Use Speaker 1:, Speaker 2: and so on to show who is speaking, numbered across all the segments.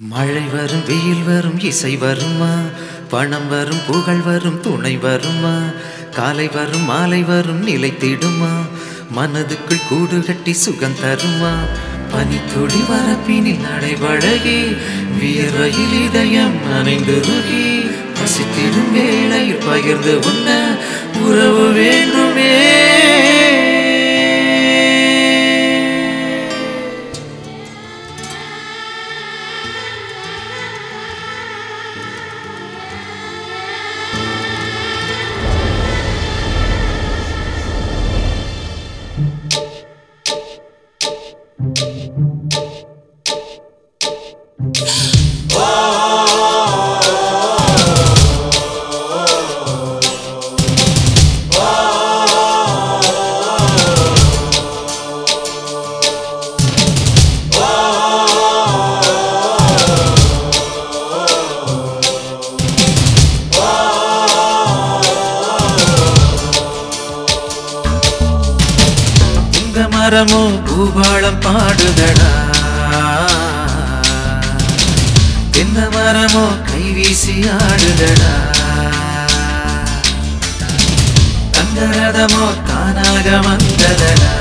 Speaker 1: மழை வரும் வெயில் வரும் இசை வருமா பணம் வரும் புகழ் வரும் துணை வருமா காலை வரும் மாலை வரும் நிலைத்திடுமா மனதுக்குள் கூடு கட்டி சுகம் தருமா பனித்துளி வரப்பினில் நடைபழகி வியர்வையில் இதயம் நனைந்துருகி பசித்திடும் வேளையில் பகிர்ந்து உண்ண உறவு வேண்டுமே உங்க மரமோ பூபாளம் பாடுதடா தென்ன மரமோ கைவீசி ஆடுதடா தங்கரதமோ தானாக வந்ததடா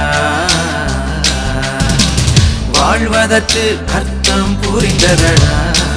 Speaker 1: வாழ்வதற்கு அர்த்தம் புரிந்ததடா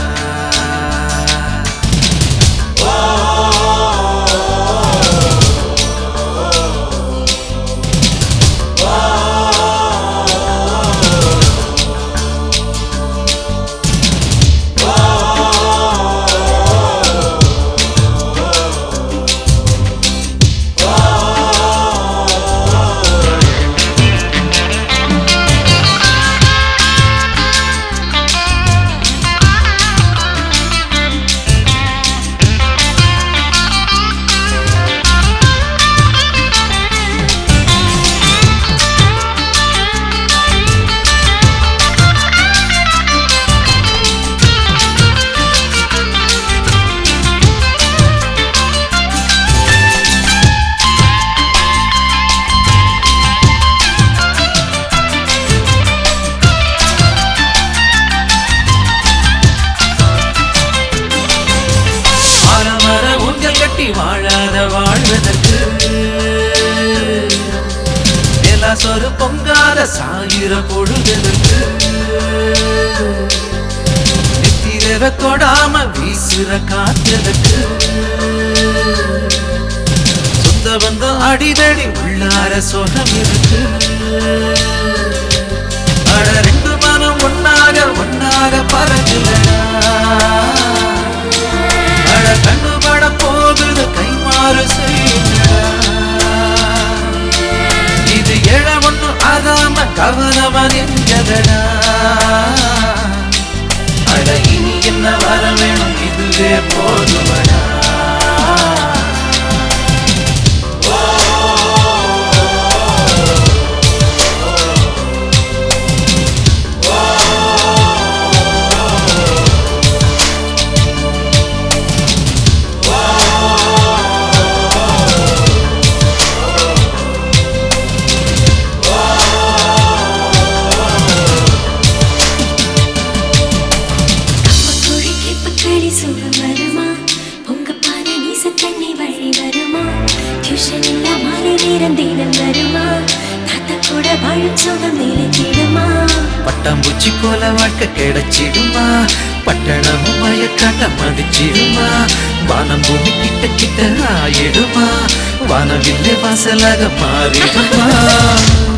Speaker 1: மரமர ஊஞ்சல் கட்டி வாழாத வாழ்வதற்கு எல்லா சொரு பொங்காத சாயிர பொழுதற்கு நித்திரவ தொடாம வீசுற காத்ததற்கு சொந்த பந்தம் அடிதடி உள்ளார சொகம் இருக்கு அட ரெண்டு மனம் ஒன்னாக ஒன்னாக பறகுலடா அட கண்ணு பட போகுது கைமாறு செய்யுங்கடா இது எழ ஒண்ணு ஆகாம கவனமா நின்றதடா அட இனி என்ன வர வேணும் இதுவே போதுமடா
Speaker 2: குழி கேப்பக்களி சுகம் வருமா பொங்க பான நீச தண்ணி வழி வருமா டியூஷன் இல்ல மாலை நேரம் தினம் வருமா தாத்தா கூட வாழும் சுகம் நிலைத்திடுமா
Speaker 1: பட்டாம்பூச்சி போல வாழ்க்கை கிடைச்சிடுமா பட்டணமும் மயக்காட்ட மதிச்சிடுமா வானம் பூமி கிட்ட கிட்ட ஆயிடுமா வானவில்லை வாசலாக மாறிடுமா